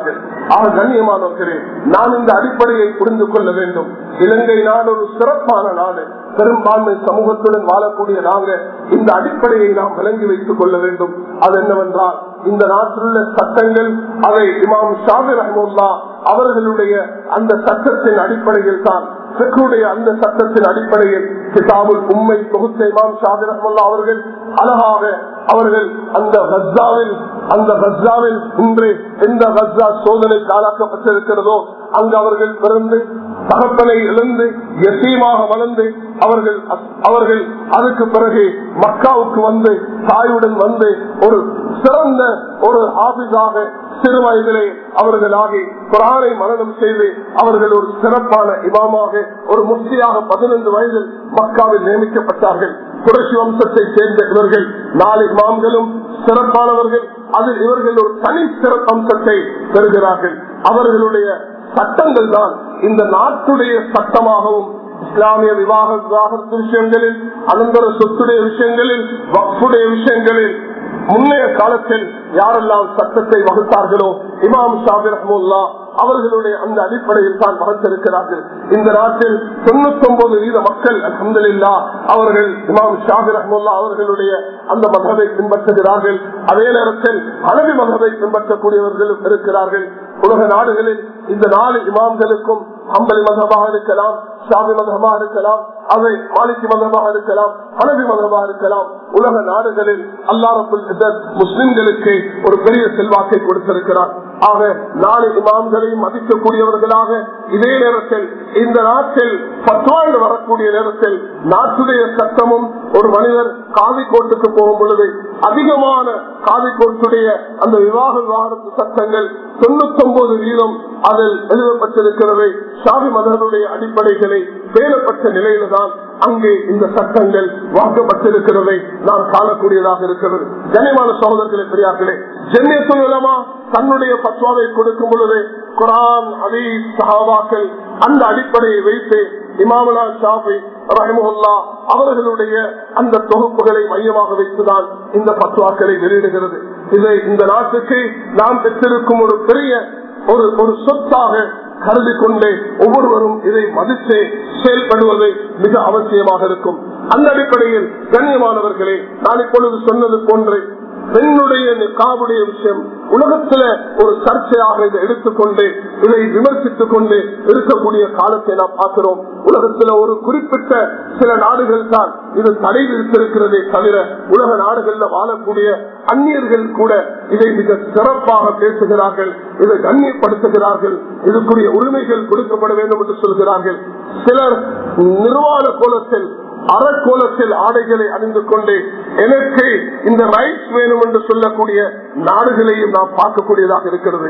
ஆக கண்ணியமானவர்களே நான் இந்த அடிப்படையை புரிந்து கொள்ள வேண்டும் இலங்கை நாடு ஒரு சிறப்பான நாடு பெரும்பான்மை சமூகத்துடன் வாழக்கூடிய நாங்க இந்த அடிப்படையை நாம் விளங்கி வைத்துக் கொள்ள வேண்டும் அது என்னவென்றால் இந்த நாட்டில் உள்ள சட்டங்கள் அதை இமாம் ஷாபி ரஹமுல்லா அவர்களுடைய அந்த சட்டத்தின் அடிப்படையில் தான் பிக்குடைய அந்த சட்டத்தின் அடிப்படையில் கிதாபுல் உண்மை தொகுத்த இமாம் ஷாபி ரஹமுல்லா அவர்கள் அழகாக அவர்கள் அந்த கஸ்ஸாவில் அந்த கஸ்ஸாவில் இன்று எந்த கஸ்ஸா சோதனைக்கு ஆளாக்கப்பட்டிருக்கிறதோ அங்கு அவர்கள் பிறந்து தகப்பனை இழந்து எசீமாக வளர்ந்து அவர்கள் அவர்கள் அதுக்கு பிறகு மக்காவுக்கு வந்து தாயுடன் வந்து ஒரு சிறந்த ஒரு ஆபிஸாக சிறு வயதிலே அவர்கள் ஆகி குரானை மரணம் செய்து அவர்கள் ஒரு சிறப்பான இமாமாக ஒரு முஸ்லியாக பதினைந்து வயதில் மக்காவில் நியமிக்கப்பட்டார்கள் குரசி வம்சத்தை சேர்ந்த இவர்கள் நாலு இமாம்களும் சிறப்பானவர்கள் அதில் இவர்கள் ஒரு தனி சிறப்பம்சத்தை பெறுகிறார்கள் அவர்களுடைய சட்டங்கள் தான் இந்த நாட்டுடைய சட்டமாகவும் இஸ்லாமிய விவாக விவாகரத்து விஷயங்களில் அனந்தர சொத்துடைய விஷயங்களில் வக்ஃபுடைய விஷயங்களில் முன்னைய காலத்தில் யாரெல்லாம் சட்டத்தை வகுத்தார்களோ இமாம் ஷாபி ரஹமுல்லா அவர்களுடைய அந்த அடிப்படையில் தான் வகுத்திருக்கிறார்கள் இந்த நாட்டில் தொண்ணூத்தி ஒன்பது வீத மக்கள் அஹமதுல்லா அவர்கள் இமாம் ஷாபி ரஹமுல்லா அவர்களுடைய அந்த மதவை பின்பற்றுகிறார்கள் அதே நேரத்தில் அனவி மதவை பின்பற்றக்கூடியவர்களும் இருக்கிறார்கள் உலக நாடுகளில் இந்த நாலு இமாம்களுக்கும் அம்பலி மதமாக இருக்கலாம் ஷாபி மதமாக இருக்கலாம் அதை மாலிக்கு மதமாக இருக்கலாம் அனவி மதமாக இருக்கலாம் உலக நாடுகளில் அல்லாரப்புல் முஸ்லிம்களுக்கு ஒரு பெரிய செல்வாக்கை கொடுத்திருக்கிறார் ஆக நாலு இமாம்களையும் மதிக்கக்கூடியவர்களாக இதே நேரத்தில் இந்த நாட்டில் பத்வாண்டு வரக்கூடிய நேரத்தில் நாட்டுடைய சட்டமும் ஒரு மனிதர் காவிக்கோட்டுக்கு போகும் பொழுது அதிகமான காவிக்கோட்டுடைய அந்த விவாக விவாகரத்து சட்டங்கள் தொண்ணூத்தி ஒன்பது வீதம் அதில் எழுதப்பட்டிருக்கிறது ஷாபி மதனுடைய அடிப்படைகளை பேணப்பட்ட நிலையில தான் அங்கே இந்த சட்டங்கள் வாக்கப்பட்டிருக்கிறதை நாம் காணக்கூடியதாக இருக்கிறது கனிமான சகோதரர்களே பெரியார்களே ஜென்னியத்துலமா தன்னுடைய பத்வாவை கொடுக்கும் பொழுது குரான் அலி சஹாபாக்கள் அந்த அடிப்படையை வைத்து இமாமலா ஷாஃபி ரஹமுல்லா அவர்களுடைய அந்த தொகுப்புகளை மையமாக வைத்துதான் இந்த பத்வாக்களை வெளியிடுகிறது இதை இந்த நாட்டுக்கு நாம் பெற்றிருக்கும் ஒரு பெரிய ஒரு ஒரு சொத்தாக கருதி கொண்டு ஒவ்வொருவரும் இதை மதித்து செயல்படுவது மிக அவசியமாக இருக்கும் அந்த அடிப்படையில் கண்ணியமானவர்களே நான் இப்பொழுது சொன்னது போன்று பெண்ணுடைய நிக்காவுடைய விஷயம் உலகத்துல ஒரு சர்ச்சையாக இதை எடுத்துக்கொண்டு இதை விமர்சித்துக் கொண்டு இருக்கக்கூடிய காலத்தை நாம் பார்க்கிறோம் உலகத்துல ஒரு குறிப்பிட்ட சில நாடுகள் தான் இது தடை விதித்திருக்கிறதே தவிர உலக நாடுகள்ல வாழக்கூடிய அந்நியர்கள் கூட இதை மிக சிறப்பாக பேசுகிறார்கள் இதை கண்ணியப்படுத்துகிறார்கள் இதுக்குரிய உரிமைகள் கொடுக்கப்பட வேண்டும் என்று சொல்கிறார்கள் சிலர் நிர்வாண கோலத்தில் அறக்கோலத்தில் ஆடைகளை அணிந்து கொண்டு எனக்கு இந்த ரைட்ஸ் வேணும் என்று சொல்லக்கூடிய நாடுகளையும் நாம் பார்க்கக்கூடியதாக இருக்கிறது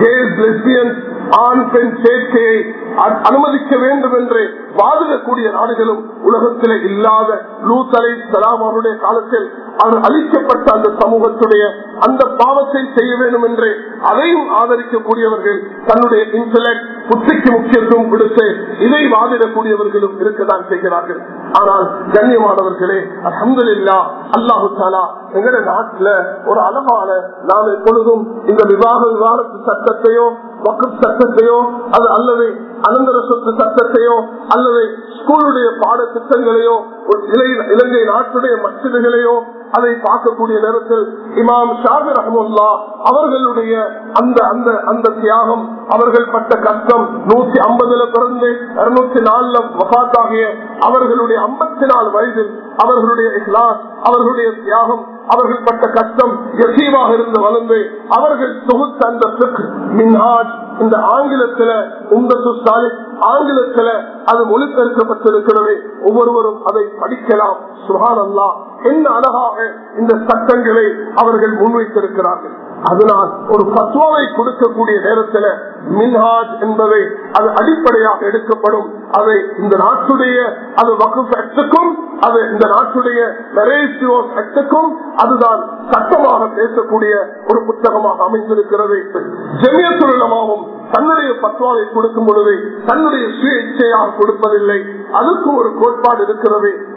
ஆண் பெண் சேர்க்கையை அனுமதிக்க வேண்டும் என்று வாதிடக்கூடிய நாடுகளும் உலகத்தில் இல்லாத லூத்தலை சலாம் அவருடைய காலத்தில் அவர் அளிக்கப்பட்ட அந்த சமூகத்துடைய அந்த பாவத்தை செய்ய வேண்டும் என்று அதையும் ஆதரிக்கக்கூடியவர்கள் தன்னுடைய இன்டலெக்ட் புத்திக்கு முக்கியத்துவம் கொடுத்து இதை வாதிடக்கூடியவர்களும் இருக்கத்தான் செய்கிறார்கள் ஆனால் கண்ணியமானவர்களே அஹமதுல்லா அல்லாஹு தாலா எங்கட நாட்டுல ஒரு அழகான நாம் எப்பொழுதும் இந்த விவாக விவாதத்து சட்டத்தையோ வக்கு சட்டத்தையோ அது அல்லது அனந்தர சொத்து சட்டத்தையோ அல்லது ஸ்கூலுடைய பாட திட்டங்களையோ இலங்கை நாட்டுடைய மசிதிகளையோ அதை பார்க்கக்கூடிய நேரத்தில் இமாம் ஷாபி ரஹமுல்லா அவர்களுடைய அந்த அந்த அந்த தியாகம் அவர்கள் பட்ட கஷ்டம் நூத்தி ஐம்பதுல பிறந்து இருநூத்தி நாலுல வகாத்தாகிய அவர்களுடைய ஐம்பத்தி நாலு வயதில் அவர்களுடைய இஹ்லாஸ் அவர்களுடைய தியாகம் அவர்கள் பட்ட கஷ்டம் எசீவாக இருந்து வளர்ந்து அவர்கள் தொகுத்த அந்த மின்ஹாஜ் இந்த ஆங்கிலத்துல உங்கத்து ஸ்டாலின் ஆங்கிலத்துல அது மொழிபெயர்க்கப்பட்டிருக்கிறது ஒவ்வொருவரும் அதை படிக்கலாம் சுகான் அல்லா என்ன அழகாக இந்த சட்டங்களை அவர்கள் முன்வைத்திருக்கிறார்கள் அதனால் ஒரு பத்வாவை கொடுக்கக்கூடிய நேரத்தில் மின்ஹாஜ் என்பதை அது அடிப்படையாக எடுக்கப்படும் அதை இந்த நாட்டுடைய அது வகுப்பு சட்டத்துக்கும் அது இந்த நாட்டுடைய சட்டத்துக்கும் அதுதான் சட்டமாக பேசக்கூடிய ஒரு புத்தகமாக அமைந்திருக்கிறது ஜெமியத்துலமாகவும் தன்னுடைய பத்வாவை கொடுக்கும் பொழுது தன்னுடைய சுய இச்சையாக கொடுப்பதில்லை அதுக்கும் ஒரு கோட்பாடு இருக்கிறது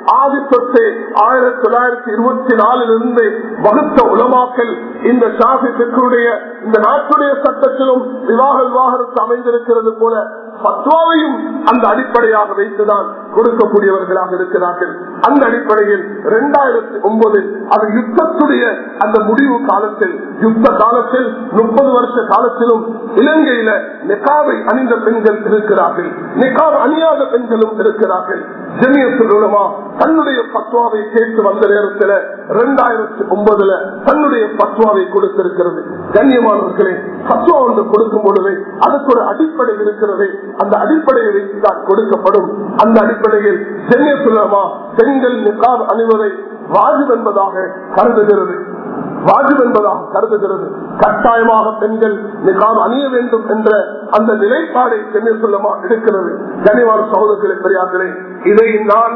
ஆதி தொட்டு ஆயிரத்தி தொள்ளாயிரத்தி இருபத்தி நாலிலிருந்து வகுத்த உலமாக்கல் இந்த ஷாஃபி பிக்குடைய இந்த நாட்டுடைய சட்டத்திலும் விவாக விவாகரத்து அமைந்திருக்கிறது போல பத்வாவையும் அந்த அடிப்படையாக வைத்துதான் கொடுக்கக்கூடியவர்களாக இருக்கிறார்கள் அந்த அடிப்படையில் இரண்டாயிரத்தி ஒன்பதில் அது யுத்தத்துடைய அந்த முடிவு காலத்தில் யுத்த காலத்தில் முப்பது வருஷ காலத்திலும் இலங்கையில நிகாவை அணிந்த பெண்கள் இருக்கிறார்கள் நிகாப் அணியாத பெண்களும் இருக்கிறார்கள் ஜெமியத்துலமா தன்னுடைய பத்வாவை கேட்டு வந்த நேரத்தில் இரண்டாயிரத்தி ஒன்பதுல தன்னுடைய பத்வாவை கொடுத்திருக்கிறது கண்ணியமானவர்களே பத்வா ஒன்று கொடுக்கும் பொழுது அதுக்கு ஒரு அடிப்படை இருக்கிறது அந்த அடிப்படையை வைத்துதான் கொடுக்கப்படும் அந்த அடிப்படையில் ஜெமியத்துலமா பெண்கள் நிகாப் அணிவதை வாஜிப் என்பதாக கருதுகிறது வாஜிப் என்பதாக கருதுகிறது கட்டாயமாக பெண்கள் நிகாம் அணிய வேண்டும் என்ற அந்த நிலைப்பாடை சென்னை சொல்லமா எடுக்கிறது கனிவான சகோதரர்களே பெரியார்களே இதை நான்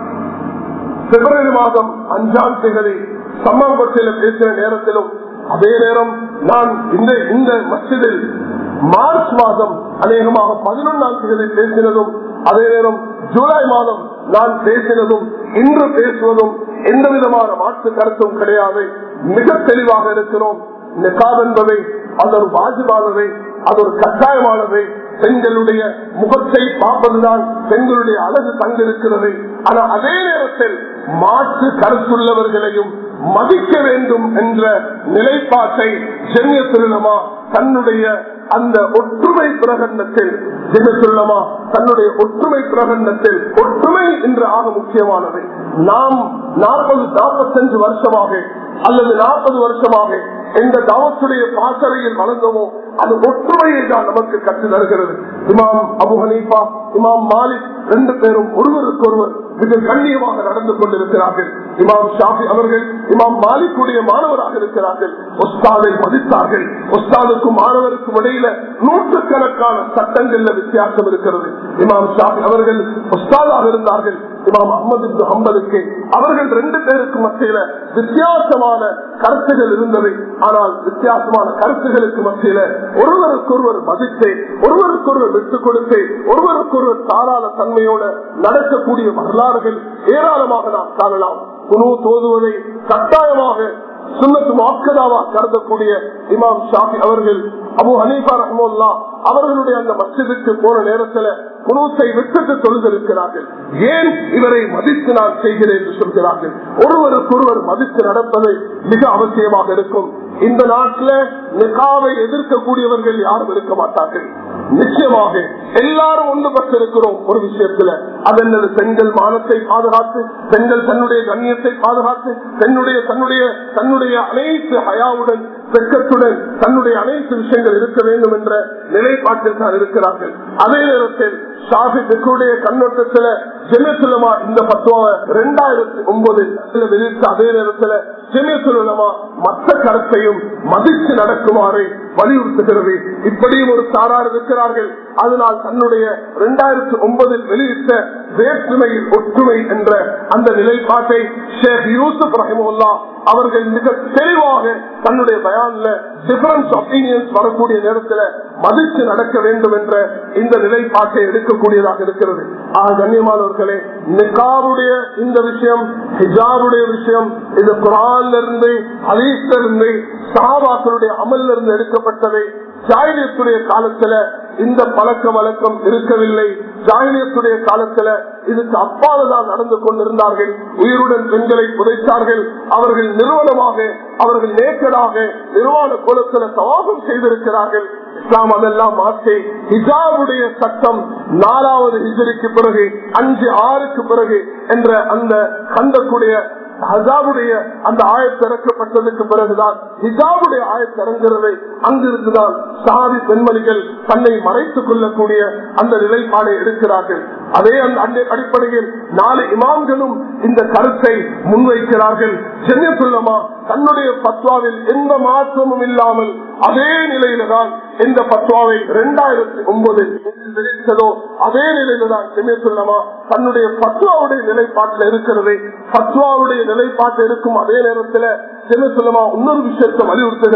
பிப்ரவரி மாதம் அஞ்சாம் தேதி சம்மங்கொட்டையில பேசின நேரத்திலும் அதே நேரம் நான் இந்த இந்த மசிதில் மார்ச் மாதம் அநேகமாக பதினொன்றாம் தேதி பேசினதும் அதே நேரம் ஜூலை மாதம் நான் பேசினதும் இன்று பேசுவதும் எந்த விதமான மாற்று கருத்தும் கிடையாது மிக தெளிவாக இருக்கிறோம் நிகாப் என்பதை அது ஒரு வாஜிபானதை அது ஒரு கட்டாயமானதை பெண்களுடைய முகத்தை பார்ப்பதுதான் பெண்களுடைய அழகு தங்கிருக்கிறது ஆனால் அதே நேரத்தில் மாற்று கருத்துள்ளவர்களையும் மதிக்க வேண்டும் என்ற நிலைப்பாட்டை சென்னிய திருநமா தன்னுடைய அந்த ஒற்றுமை பிரகடனத்தில் சொல்லமா தன்னுடைய ஒற்றுமை பிரகடனத்தில் ஒற்றுமை என்று ஆக முக்கியமானது நாம் நாற்பது நாற்பத்தஞ்சு வருஷமாக அல்லது நாற்பது வருஷமாக எந்த தாவத்துடைய பாசறையில் வளர்ந்தோமோ அது ஒற்றுமையை தான் நமக்கு கற்று தருகிறது இமாம் அபு ஹனீஃபா இமாம் மாலிக் ரெண்டு பேரும் ஒருவருக்கு ஒருவர் மிக கண்ணியமாக நடந்து கொண்டிருக்கிறார்கள் இமாம் ஷாஃபி அவர்கள் இமாம் மாலிக்குடைய மாணவராக இருக்கிறார்கள் ஒஸ்தாதை மதித்தார்கள் ஒஸ்தாதுக்கும் மாணவருக்கும் இடையில நூற்றுக்கணக்கான சட்டங்கள்ல வித்தியாசம் இருக்கிறது இமாம் ஷாஃபி அவர்கள் ஒஸ்தாதாக இருந்தார்கள் இமாம் அஹமது ஹம்பலுக்கு அவர்கள் ரெண்டு பேருக்கு மத்தியில வித்தியாசமான கருத்துகள் இருந்தது ஆனால் வித்தியாசமான கருத்துகளுக்கு மத்தியில ஒருவருக்கொருவர் மதித்து ஒருவருக்கொருவர் விட்டுக் கொடுத்து ஒருவருக்கொருவர் தாராள தன்மையோட நடக்கக்கூடிய வரலாறுகள் ஏராளமாக நாம் காணலாம் குழு தோதுவதை கட்டாயமாக சுண்ணத்து மாக்கதாவா கருதக்கூடிய இமாம் ஷாஃபி அவர்கள் அபு ஹனீஃபா ரஹமுல்லா அவர்களுடைய அந்த மசிதுக்கு போன நேரத்தில் குணூத்தை விட்டுட்டு தொழுதிருக்கிறார்கள் ஏன் இவரை மதித்து நான் செய்கிறேன் என்று சொல்கிறார்கள் ஒருவருக்கொருவர் மதித்து நடப்பது மிக அவசியமாக இருக்கும் இந்த நாட்டில் நிகாவை எதிர்க்கக்கூடியவர்கள் யாரும் இருக்க மாட்டார்கள் நிச்சயமாக எல்லாரும் ஒன்றுபட்டிருக்கிறோம் ஒரு விஷயத்துல அது என்னது பெண்கள் மானத்தை பாதுகாத்து பெண்கள் தன்னுடைய கண்ணியத்தை பாதுகாத்து பெண்ணுடைய தன்னுடைய தன்னுடைய அனைத்து ஹயாவுடன் வெக்கத்துடன் தன்னுடைய அனைத்து விஷயங்கள் இருக்க வேண்டும் என்ற நிலைப்பாட்டில் தான் இருக்கிறார்கள் அதே நேரத்தில் ஷாஃபி பெக்குடைய கண்ணோட்டத்தில் ஜெமியத்துலமா இந்த பத்துவ இரண்டாயிரத்தி ஒன்பது வெளியிட்ட அதே நேரத்தில் ஜெமியத்துலமா மற்ற கருத்தையும் மதித்து நடக்குமாறு வலியுறுத்துகிறது இப்படியும் ஒரு சாரார் இருக்கிறார்கள் அதனால் தன்னுடைய இரண்டாயிரத்தி ஒன்பதில் வெளியிட்ட வேற்றுமையில் ஒற்றுமை என்ற அந்த நிலைப்பாட்டை ஷேக் யூசுப் ரஹிமுல்லா அவர்கள் மிக தெளிவாக தன்னுடைய பயான்ல டிஃபரன்ஸ் ஒப்பீனியன்ஸ் வரக்கூடிய நேரத்தில் மதித்து நடக்க வேண்டும் என்ற இந்த நிலைப்பாட்டை எடுக்கக்கூடியதாக இருக்கிறது ஆக கண்ணியமானவர்களே நிகாவுடைய இந்த விஷயம் ஹிஜாபுடைய விஷயம் இது குரான்ல இருந்து ஹரீஸ்ல இருந்து சஹாபாக்களுடைய அமல்ல இருந்து எடுக்கப்பட்டதை ஜாயிலியத்துடைய காலத்துல இந்த பழக்க வழக்கம் இருக்கவில்லை ஜாயிலியத்துடைய காலத்துல இதுக்கு அப்பாலதான் நடந்து கொண்டிருந்தார்கள் உயிருடன் பெண்களை புதைத்தார்கள் அவர்கள் நிறுவனமாக அவர்கள் நேக்கடாக நிர்வாண குலத்துல சவாகம் செய்திருக்கிறார்கள் இஸ்லாம் அதெல்லாம் மாற்றி ஹிஜாபுடைய சட்டம் நாலாவது ஹிஜரிக்கு பிறகு அஞ்சு ஆறுக்கு பிறகு என்ற அந்த கந்தக்குடைய ஹஜாபுடைய அந்த ஆயத்திறக்கப்பட்டதுக்கு பிறகுதான் ஹிஜாபுடைய ஆயத்திறங்கிறது அங்கிருந்துதான் சாதி பெண்மணிகள் தன்னை மறைத்துக் கொள்ளக்கூடிய அந்த நிலைப்பாடை எடுக்கிறார்கள் அதே அந்த அடிப்படையில் நாலு இமாம்களும் இந்த கருத்தை முன்வைக்கிறார்கள் சென்னைத்துள்ளமா தன்னுடைய பத்வாவில் எந்த மாற்றமும் இல்லாமல் அதே நிலையில தான் இந்த பத்வாவை இரண்டாயிரத்தி ஒன்பது வெளியிட்டதோ அதே நிலையில தான் சென்னைத்துள்ளமா தன்னுடைய பத்வாவுடைய நிலைப்பாட்டில் இருக்கிறது பத்வாவுடைய நிலைப்பாட்டு இருக்கும் அதே நேரத்தில் சென்னைத்துள்ளமா இன்னொரு விஷயத்தை வலியுறுத்துகிறது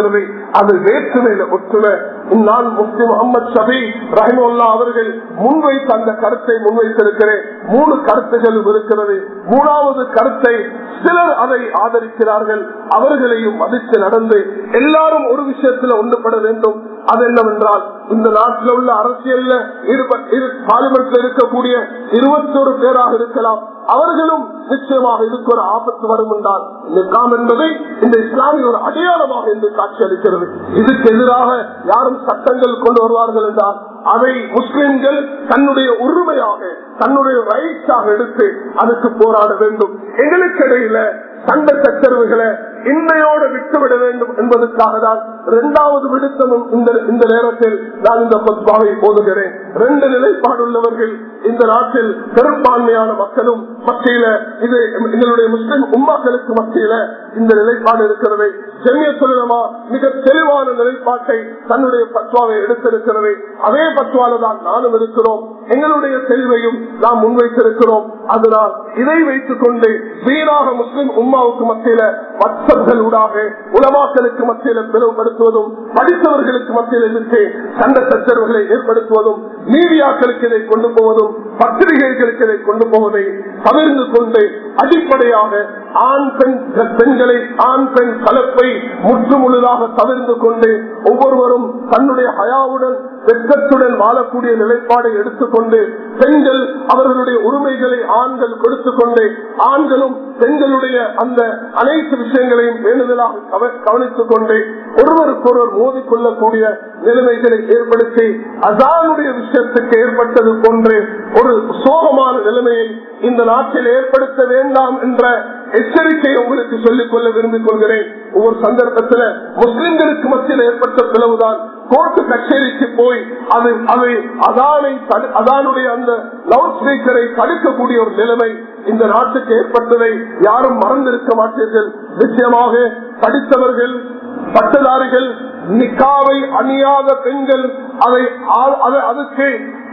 அது வேற்றுமையில ஒற்றுமை நான் முஃப்தி முகமது ஷபி ரஹிமுல்லா அவர்கள் முன்வைத்த அந்த கருத்தை முன்வைத்திருக்கிறேன் மூணு கருத்துகளும் இருக்கிறது மூணாவது கருத்தை சிலர் அதை ஆதரிக்கிறார்கள் அவர்களையும் மதித்து நடந்து எல்லாரும் ஒரு விஷயத்துல ஒன்றுபட வேண்டும் அது என்னவென்றால் இந்த நாட்டில் உள்ள அரசியல்ல பார்லிமெண்ட்ல இருக்கக்கூடிய இருபத்தொரு பேராக இருக்கலாம் அவர்களும் நிச்சயமாக இதுக்கு ஒரு ஆபத்து வரும் என்றால் நிக்காம் என்பதை இந்த இஸ்லாமிய ஒரு அடையாளமாக என்று காட்சி அளிக்கிறது இதுக்கு எதிராக யாரும் சட்டங்கள் கொண்டு வருவார்கள் என்றால் அதை முஸ்லிம்கள் தன்னுடைய உரிமையாக தன்னுடைய ரைட்ஸாக எடுத்து அதுக்கு போராட வேண்டும் எங்களுக்கு இடையில சண்டை சச்சரவுகளை இன்மையோடு விட்டுவிட வேண்டும் என்பதற்காக தான் இரண்டாவது விடுத்தமும் இந்த இந்த நேரத்தில் நான் இந்த பொதுவாவை போதுகிறேன் ரெண்டு நிலைப்பாடுள்ளவர்கள் இந்த நாட்டில் பெரும்பான்மையான மக்களும் மத்தியில இது எங்களுடைய முஸ்லிம் உம்மாக்களுக்கு மத்தியில இந்த நிலைப்பாடு இருக்கிறது செம்மிய சொல்லமா மிக தெளிவான நிலைப்பாட்டை தன்னுடைய பத்வாவை எடுத்திருக்கிறது அதே பத்வால தான் நானும் இருக்கிறோம் எங்களுடைய தெளிவையும் நாம் முன்வைத்திருக்கிறோம் அதனால் இதை வைத்துக் கொண்டு வீணாக முஸ்லிம் உம்மாவுக்கு மத்தியில வட்சங்கள் ஊடாக உலமாக்களுக்கு மத்தியில பிளவுபடுத்துவதும் படித்தவர்களுக்கு மத்தியில் இருக்கு சண்டை சச்சரவுகளை ஏற்படுத்துவதும் மீடியாக்களுக்கு இதை கொண்டு போவதும் பத்திரிகைகளுக்கு இதை கொண்டு போவதை தவிர்த்து கொண்டு அடிப்படையாக ஆண் பெண் பெண்களை ஆண் பெண் கலப்பை முற்றுமுழுதாக தவிர்த்து கொண்டு ஒவ்வொருவரும் தன்னுடைய ஹயாவுடன் வெட்கத்துடன் வாழக்கூடிய நிலைப்பாடை எடுத்துக்கொண்டு பெண்கள் அவர்களுடைய உரிமைகளை ஆண்கள் கொடுத்துக் கொண்டு ஆண்களும் பெண்களுடைய அந்த அனைத்து விஷயங்களையும் வேண்டுதலாக கவனித்துக் கொண்டு ஒருவருக்கொருவர் மோதிக்கொள்ளக்கூடிய நிலைமைகளை ஏற்படுத்தி அசானுடைய விஷயத்துக்கு ஏற்பட்டது போன்று ஒரு சோகமான நிலைமையை இந்த நாட்டில் ஏற்படுத்த வேண்டாம் என்ற எச்சரிக்கையை உங்களுக்கு சொல்லிக் கொள்ள விரும்பிக் கொள்கிறேன் ஒவ்வொரு சந்தர்ப்பத்தில் முஸ்லிம்களுக்கு மத்தியில் ஏற்பட்ட பிளவுதான் கோர்ட்டு கச்சேரிக்கு போய் அது அதை அதானை அதானுடைய அந்த லவுட் ஸ்பீக்கரை தடுக்கக்கூடிய ஒரு நிலைமை இந்த நாட்டுக்கு ஏற்பட்டதை யாரும் மறந்திருக்க மாட்டீர்கள் நிச்சயமாக படித்தவர்கள் பட்டதாரிகள் நிக்காவை அணியாத பெண்கள் அதை அதுக்கு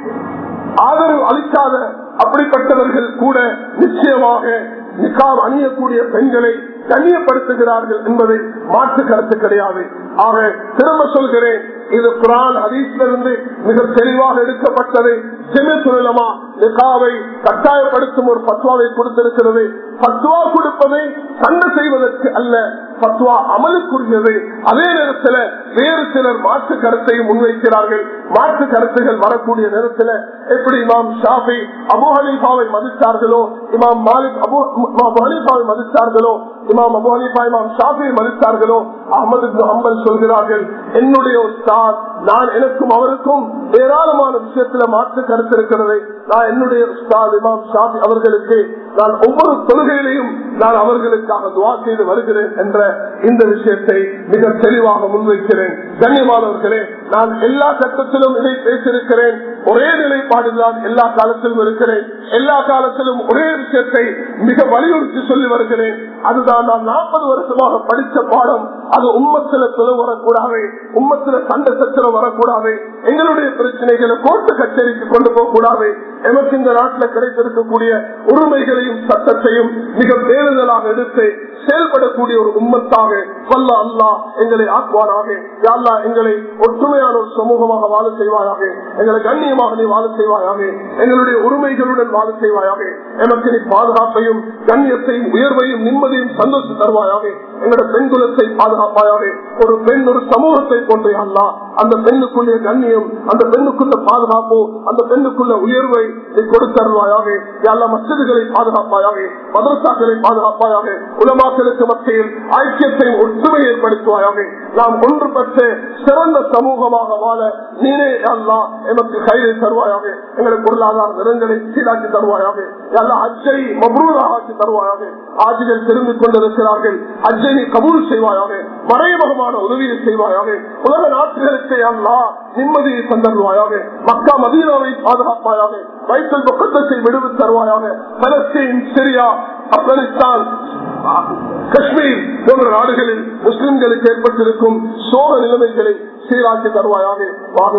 ஆதரவு அளிக்காத அப்படிப்பட்டவர்கள் கூட நிச்சயமாக நிக்காம் அணியக்கூடிய பெண்களை கண்ணியப்படுத்துகிறார்கள் என்பதை மாற்று கருத்து கிடையாது ஆக திரும்ப சொல்கிறேன் இது குரான் ஹதீஸிலிருந்து மிக தெளிவாக எடுக்கப்பட்டது செமிசுலமா நிகாவை கட்டாயப்படுத்தும் ஒரு பத்வாவை கொடுத்திருக்கிறது பத்வா கொடுப்பதை சண்டை செய்வதற்கு அல்ல பத்வா அமலுக்குரியது அதே நேரத்தில் வேறு சிலர் மாற்று கருத்தையும் முன்வைக்கிறார்கள் மாற்று கருத்துகள் வரக்கூடிய நேரத்தில் எப்படி இமாம் ஷாஃபி அபு ஹனீஃபாவை மதித்தார்களோ இமாம் மாலிக் அபு இமாம் ஹனீஃபாவை மதித்தார்களோ இமாம் அபு ஹனீஃபா இமாம் ஷாஃபியை மதித்தார்களோ அகமது ஹம்பல் சொல்கிறார்கள் என்னுடைய உஸ்தாத் நான் எனக்கும் அவருக்கும் ஏராளமான விஷயத்துல மாற்று கருத்து இருக்கிறது நான் என்னுடைய உஸ்தாத் இமாம் ஷாஃபி அவர்களுக்கு நான் ஒவ்வொரு தொழுகையிலையும் நான் அவர்களுக்காக துவா செய்து வருகிறேன் என்ற இந்த விஷயத்தை மிக தெளிவாக முன்வைக்கிறேன் கண்ணியமானவர்களே நான் எல்லா கட்டத்திலும் இதை பேசியிருக்கிறேன் ஒரே நிலைப்பாடில் தான் எல்லா காலத்திலும் இருக்கிறேன் எல்லா காலத்திலும் ஒரே விஷயத்தை மிக வலியுறுத்தி சொல்லி வருகிறேன் அதுதான் நான் நாற்பது வருஷமாக படித்த பாடம் அது உம்மத்தில பிளவு வரக்கூடாது உம்மத்தில சண்டை சச்சரம் வரக்கூடாது எங்களுடைய பிரச்சனைகளை கோர்ட்டு கச்சேரிக்கு கொண்டு போக கூடாது எமக்கு இந்த நாட்டில் கிடைத்திருக்கக்கூடிய உரிமைகளையும் சட்டத்தையும் மிக பேருதலாக எடுத்து செயல்படக்கூடிய ஒரு உம்மத்தாக வல்ல அல்லா எங்களை ஆக்குவாராக யாழ்லா எங்களை ஒற்றுமையான ஒரு சமூகமாக வாழ செய்வாயாக எங்களை கண்ணியமாக நீ வாழ செய்வாயாக எங்களுடைய உரிமைகளுடன் வாழ செய்வாயாக எமக்கு நீ பாதுகாப்பையும் கண்ணியத்தையும் உயர்வையும் நிம்மதியும் சந்தோஷம் தருவாயாக எங்களுடைய பெண் குலத்தை பாதுகாப்பாயாக ஒரு பெண் ஒரு சமூகத்தை போன்ற அல்லா அந்த பெண்ணுக்குள்ள கண்ணியம் அந்த பெண்ணுக்குள்ள பாதுகாப்பு அந்த பெண்ணுக்குள்ள உயர்வை நீ கொடுத்தருவாயாக எல்லா மசிதிகளை பாதுகாப்பாயாக மதரசாக்களை பாதுகாப்பாயாக உலமாக்களுக்கு மத்தியில் ஐக்கியத்தை ஒற்றுமை ஏற்படுத்துவாயாக நாம் ஒன்றுபட்டு சிறந்த சமூகமாக வாழ நீனே அல்லா எமக்கு கைதை தருவாயாக எங்களை பொருளாதார நிறங்களை சீராக்கி தருவாயாக எல்லா அஜை மபூராக ஆக்கி தருவாயாக ஆஜிகள் திரும்பிக் கொண்டிருக்கிறார்கள் அஜை நீ கபூல் செய்வாயாக மறைமுகமான உதவியை செய்வாயாக உலக நாட்டுகளுக்கு அல்லா நிம்மதியை தந்தருவாயாக மக்கா மதீனாவை பாதுகாப்பாயாக வைத்தல் பக்கத்தை விடுவி தருவாயாக பலஸ்தீன் சிரியா ஆப்கானிஸ்தான் காஷ்மீர் போன்ற நாடுகளில் முஸ்லிம்களுக்கு ஏற்பட்டிருக்கும் சோக நிலைமைகளை சீராக்கி தருவாயாக